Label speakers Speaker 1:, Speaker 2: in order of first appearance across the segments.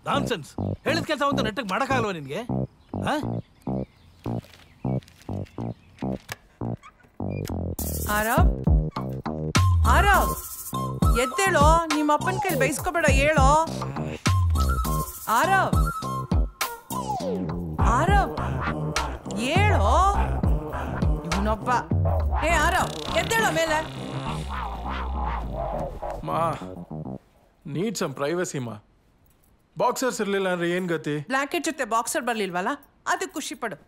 Speaker 1: Nonsense ಹೇಳಿದ ಕೆಲಸ ಒಂದು ನೆಟ್ಟಗೆ ಮಾಡೋಕ್ಕಾಗಲ್ವಾ ನಿನಗೆ ಹಾ
Speaker 2: ಆರವ್ ಆರವ್ ಎದ್ದೇಳೋ ನಿಮ್ಮ ಅಪ್ಪನ ಕೈಲಿ ಬೈಸ್ಕೋಬೇಡ ಹೇಳೋ ಆರವ್ ಆರವ್ ಹೇಳೋ ಇವನೊಬ್ಬ ಏ ಆರವ್ ಎದ್ದೇಳೋ ಮೇಲೆ
Speaker 3: ಮಾ ನೀಡ್ ಸಮ್ ಪ್ರೈವಸಿ ಮಾ ಬಾಕ್ಸರ್ಸ್ ಇರಲಿಲ್ಲ ಅಂದ್ರೆ ಏನು ಗತಿ
Speaker 2: ಬ್ಲಾಂಕೆಟ್ ಜೊತೆ ಬಾಕ್ಸರ್ ಬರ್ಲಿಲ್ವಲ್ಲ ಅದಕ್ಕೆ ಖುಷಿ ಪಡು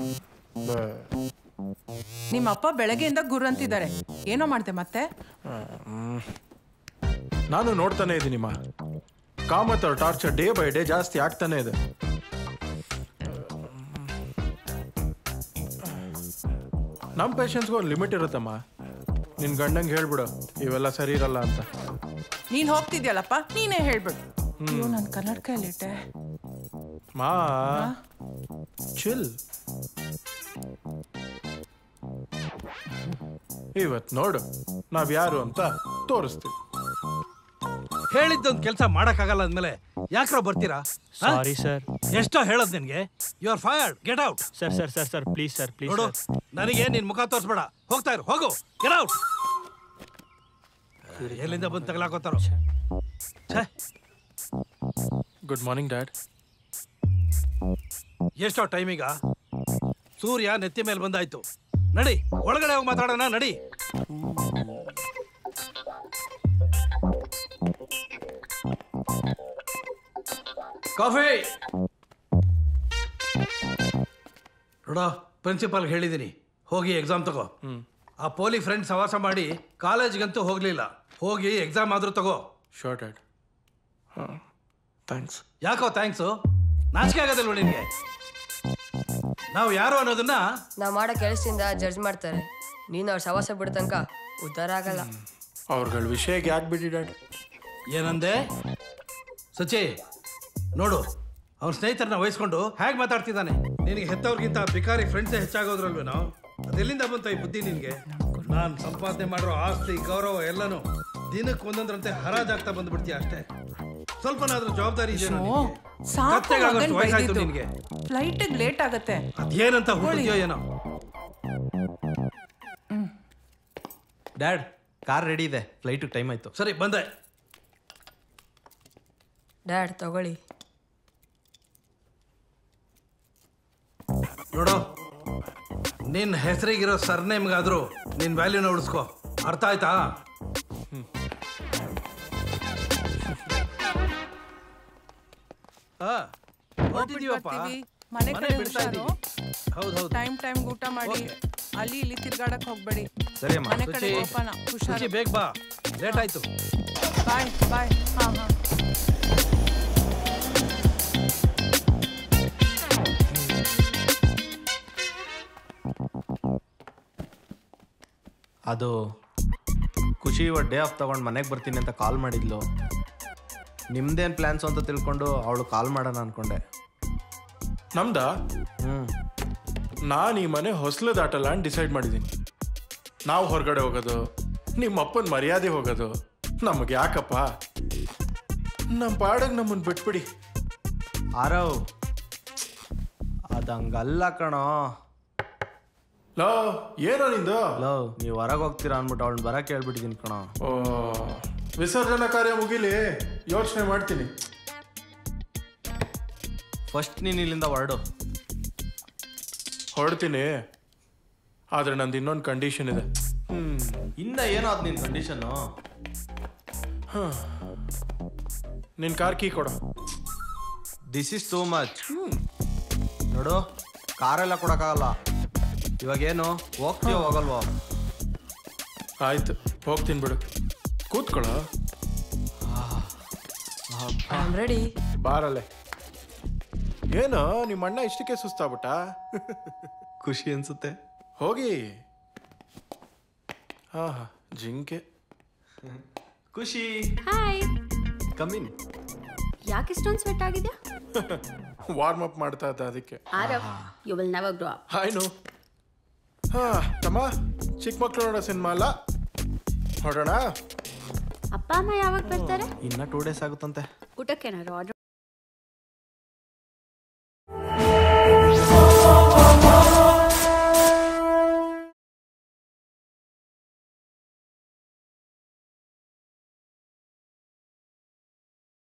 Speaker 2: ನಿಮ್ಮ ಅಪ್ಪ ಬೆಳಗ್ಗೆಯಿಂದ ಗುರು ಅಂತಿದ್ದಾರೆ ಏನೋ ಮಾಡ್ದೆ ಮತ್ತೆ
Speaker 3: ನಾನು ನೋಡ್ತಾನೆ ಇದ್ದೀನಿ ಮಾ ಕಾಮತ್ ಅವ್ರ ಟಾರ್ಚರ್ ಡೇ ಬೈ ಡೇ ಜಾಸ್ತಿ ಆಗ್ತಾನೆ ಇದೆ ನಮ್ಮ ಪೇಷನ್ಸ್ಗೂ ಒಂದು ಲಿಮಿಟ್ ಇರುತ್ತಮ್ಮ ನಿನ್ನ ಗಂಡಂಗೆ ಹೇಳ್ಬಿಡು ಇವೆಲ್ಲ ಸರಿ ಇರಲ್ಲ ಅಂತ
Speaker 2: ನೀನ್ ಹೋಗ್ತಿದ್ಯಲ್ಲಪ್ಪ ನೀನೇ ಹೇಳ್ಬಿಡು ಅಯ್ಯೋ ನನ್ನ ಕನ್ನಡಕ ಎಲ್ಲಿಟ್ಟೆ
Speaker 3: ಮಾ ಚಿಲ್ ಇವತ್ ನೋಡು ನಾವ್ ಯಾರು ಅಂತ ತೋರಿಸ್ತೀವಿ
Speaker 1: ಹೇಳಿದ್ದೊಂದು ಕೆಲಸ ಮಾಡೋಕ್ಕಾಗಲ್ಲ ಅಂದಮೇಲೆ ಯಾಕ್ರ ಬರ್ತೀರಾ ಹಾ?
Speaker 4: ಸಾರಿ ಸರ್
Speaker 1: ಎಷ್ಟೋ ಹೇಳೋದು ನಿನಗೆ you are fired get out
Speaker 4: sir sir sir sir please sir please
Speaker 1: ನೋಡು ನನಗೆ ನಿನ್ ಮುಖ ತೋರಿಸ್ಬೇಡ ಹೋಗ್ತಾ ಇರು ಹೋಗು ಗೆಟ್ ಔಟ್ ಎಲ್ಲಿಂದ ಬಂದು ತಗಲಾಕೋತಾರೋ ಛೇ
Speaker 3: ಗುಡ್ ಮಾರ್ನಿಂಗ್ ಡ್ಯಾಡ್
Speaker 1: ಎಷ್ಟೋ ಟೈಮೀಗ ಸೂರ್ಯ ನೆತ್ತಿ ಮೇಲೆ ಬಂದಾಯ್ತು ನಡಿ ಒಳಗಡೆ ಹೋಗಿ ಮಾತಾಡೋಣ ನಡಿ ಕಾಫಿ ನೋಡ ಪ್ರಿನ್ಸಿಪಾಲ್ ಹೇಳಿದ್ದೀನಿ ಹೋಗಿ ಎಕ್ಸಾಮ್ ತಗೋ ಆ ಪೋಲಿ ಫ್ರೆಂಡ್ ಸವಾಸ ಮಾಡಿ ಕಾಲೇಜ್ಗಂತೂ ಹೋಗ್ಲಿಲ್ಲ ಹೋಗಿ ಎಕ್ಸಾಮ್ ಆದ್ರೂ ತಗೋ
Speaker 3: ಶೋರ್ ಡ್ಯಾಡ್ ಹಾಂ ಥ್ಯಾಂಕ್ಸ್
Speaker 1: ಯಾಕೋ ಥ್ಯಾಂಕ್ಸು ನಾಚಿಕೆ ಆಗೋದಿಲ್ವ ನಿನ್ಗೆ ನಾವು ಯಾರು ಅನ್ನೋದನ್ನ
Speaker 5: ನಾವ್ ಮಾಡೋ ಕೆಲಸದಿಂದ ಜಡ್ಜ್ ಮಾಡ್ತಾರೆ ನೀನು ಅವ್ರ ಸವಾಸ ಬಿಡ ತನಕ ಉದ್ಧಾರ ಆಗಲ್ಲ
Speaker 3: ಅವ್ರಗಳ ವಿಷಯಕ್ಕೆ ಯಾಕೆ ಬಿಡಿ ಡ್ಯಾಡ್
Speaker 1: ಏನಂದೆ ಸಚಿ ನೋಡು ಅವನ ಸ್ನೇಹಿತರನ್ನ ವಹಿಸ್ಕೊಂಡು ಹೇಗೆ ಮಾತಾಡ್ತಿದ್ದಾನೆ ನಿನಗೆ ಹೆತ್ತವ್ರಿಗಿಂತ ಬಿಕಾರಿ ಫ್ರೆಂಡ್ಸೇ ಹೆಚ್ಚಾಗೋದ್ರಲ್ವೇನೋ ಅದೆಲ್ಲಿಂದ ಬಂತ ಈ ಬುದ್ಧಿ ನಿನಗೆ ನಾನು ಸಂಪಾದನೆ ಮಾಡಿರೋ ಆಸ್ತಿ ಗೌರವ ಎಲ್ಲನೂ ದಿನಕ್ಕೆ ಒಂದೊಂದರಂತೆ ಹರಾಜಾಗ್ತಾ ಬಂದ್ಬಿಡ್ತೀಯ ಅಷ್ಟೇ ಸ್ವಲ್ಪನಾದ್ರೂ ಜವಾಬ್ದಾರಿ ಇದೆಯೋ
Speaker 2: ಓ ಸಾಕು
Speaker 1: ಕತ್ತೆಗಾಗೋಷ್ಟು
Speaker 2: ಮಗನ್
Speaker 1: ವಯಸ್ಸಾಯ್ತು
Speaker 2: ಬೈದಿದ್ದು
Speaker 1: ನಿನ್ಗೆ
Speaker 2: ಫ್ಲೈಟಿಗೆ ಲೇಟ್ ಆಗತ್ತೆ
Speaker 1: ಅದೇನಂತ ಹುಡುಗಿಯೋ ಏನೋ
Speaker 6: ಡ್ಯಾಡ್ ಕಾರ್ ರೆಡಿ ಇದೆ ಫ್ಲೈಟಿಗೆ ಟೈಮ್ ಆಯ್ತು
Speaker 1: ಸರಿ ಬಂದೆ
Speaker 5: ಡ್ಯಾಡ್ ತಗೊಳ್ಳಿ
Speaker 1: ನೋಡು ನಿನ್ನ ಹೆಸರಿಗಿರೋ ಸರ್ನೇಮ್ಗಾದ್ರೂ ನಿನ್ನ ವ್ಯಾಲ್ಯೂನ ಉಳಿಸ್ಕೋ ಅರ್ಥ ಆಯ್ತಾ ಹಾ ಹೊರಟಿದೀವಪ್ಪ
Speaker 2: ಬರ್ತೀವಿ. ಮನೆ
Speaker 1: ಮನೆ
Speaker 2: ಕಡೆ
Speaker 1: ಬಿಡ್ತಾ
Speaker 2: ಹುಷಾರು.
Speaker 1: ಇದ್ದೀವಿ ಹೌದು ಹೌದು
Speaker 2: ಟೈಮ್ ಟೈಮ್ ಊಟ ಮಾಡಿ
Speaker 1: Okay.
Speaker 2: ಅಲ್ಲಿ ಇಲ್ಲಿ ತಿರ್ಗಾಡಕ್ ಹೋಗ್ಬೇಡಿ
Speaker 6: ಸರಿ ಅಮ್ಮ
Speaker 2: ಮನೆ ಕಡೆ
Speaker 1: ಸುಚಿ
Speaker 2: ಹೋಗೋಣ ಹುಷಾರು
Speaker 1: ಸುಚಿ ಬೇಗ ಬಾ ಲೇಟ್ ಆಯ್ತು
Speaker 2: ಬಾಯ್ ಬಾಯ್ ಹಾ ಹಾ
Speaker 6: ಅದು ಖುಷಿ ಇವತ್ತು ಡೇ ಆಫ್ ತಗೊಂಡು ಮನೆಗೆ ಬರ್ತೀನಿ ಅಂತ ಕಾಲ್ ಮಾಡಿದ್ಲು ನಿಮ್ದೇನು ಪ್ಲ್ಯಾನ್ಸ್ ಅಂತ ತಿಳ್ಕೊಂಡು ಅವಳು ಕಾಲ್ ಮಾಡೋಣ ಅನ್ಕೊಂಡೆ
Speaker 3: ನಮ್ದಾ
Speaker 6: ಹ್ಞೂ
Speaker 3: ನಾನು ಈ ಮನೆ ಹೊಸಲು ದಾಟಲ್ಲ ಅಂತ ಡಿಸೈಡ್ ಮಾಡಿದ್ದೀನಿ ನಾವು ಹೊರಗಡೆ ಹೋಗೋದು ನಿಮ್ಮ ಅಪ್ಪನ ಮರ್ಯಾದೆ ಹೋಗೋದು ನಮಗೆ ಯಾಕಪ್ಪ ನಮ್ಮ ಪಾಡಗ್ ನಮ್ಮನ್ನು ಬಿಟ್ಬಿಡಿ
Speaker 6: ಆರವ್ ಅದು ಹಂಗಲ್ಲ ಕಣೋ
Speaker 3: ಲೋ ಏನೋ ನಿಂದು
Speaker 6: ಲವ್ ನೀವು ಹೊರಗೆ ಹೋಗ್ತೀರಾ ಅಂದ್ಬಿಟ್ಟು ಅವಳು ಬರಕ್ಕೆ ಹೇಳ್ಬಿಟ್ಟಿದ್ದೀನಿ ಕಣೋ
Speaker 3: ಓ ವಿಸರ್ಜನಾ ಕಾರ್ಯ ಮುಗಿಲಿ ಯೋಚನೆ ಮಾಡ್ತೀನಿ
Speaker 6: ಫಸ್ಟ್ ನೀನು ಇಲ್ಲಿಂದ ಹೊರಡು
Speaker 3: ಹೊರಡ್ತೀನಿ ಆದ್ರೆ ನಂದು ಇನ್ನೊಂದು ಕಂಡೀಷನ್ ಇದೆ ಹ್ಮ್
Speaker 6: ಇನ್ನ ಏನೋ ಅದು ನಿನ್ನ ಕಂಡೀಷನ್ನು
Speaker 3: ನಿನ್ನ ಕಾರ್ ಕೀ ಕೊಡು
Speaker 6: ದಿಸ್ ಇಸ್ ಟೂ ಮಚ್ ನೋಡು ಕಾರೆಲ್ಲ ಕೊಡೋಕ್ಕಾಗಲ್ಲ ಇವಾಗೇನು ಹೋಗ್ತೀವೋ ಹೋಗಲ್ವೋ
Speaker 3: ಆಯ್ತು ಹೋಗ್ತೀನಿ ಬಿಡು ಕೂತ್ಕೊಳ್ಳೋ
Speaker 5: ಐ ಆಮ್ ರೆಡಿ
Speaker 3: ಬಾರಲ್ಲೇ ಏನು ನಿಮ್ಮ ಅಣ್ಣ ಇಷ್ಟಕ್ಕೆ ಸುಸ್ತಾಗ್ಬಿಟ್ಟ
Speaker 6: ಖುಷಿ ಅನ್ಸುತ್ತೆ
Speaker 3: ಹೋಗಿ ಹಾ ಹಾ ಜಿಂಕೆ
Speaker 6: ಖುಷಿ
Speaker 7: ಹಾಯ್
Speaker 6: ಕಮ್ಮಿನ್
Speaker 7: ಯಾಕೆ ಇಷ್ಟೊಂದು ಸ್ವೆಟ್ ಆಗಿದ್ಯಾ
Speaker 3: ವಾರ್ಮ್ ಅಪ್ ಮಾಡ್ತಾ ಇದ್ದ ಅದಕ್ಕೆ
Speaker 7: Aarav you will never grow up
Speaker 3: ಹಾಯ್ನು ಹಾ ತಮ್ಮ ಚಿಕ್ಕ ಮಕ್ಳು ನೋಡೋ ಸಿನಿಮಾ ಅಲ್ಲ ಹೊರಡೋಣ
Speaker 7: ಅಪ್ಪ ಅಮ್ಮ ಯಾವಾಗ ಬರ್ತಾರೆ
Speaker 6: ಇನ್ನ ಟೂ ಡೇಸ್ ಆಗುತ್ತಂತೆ
Speaker 7: ಊಟಕ್ಕೇನಾದ್ರು ಆರ್ಡರ್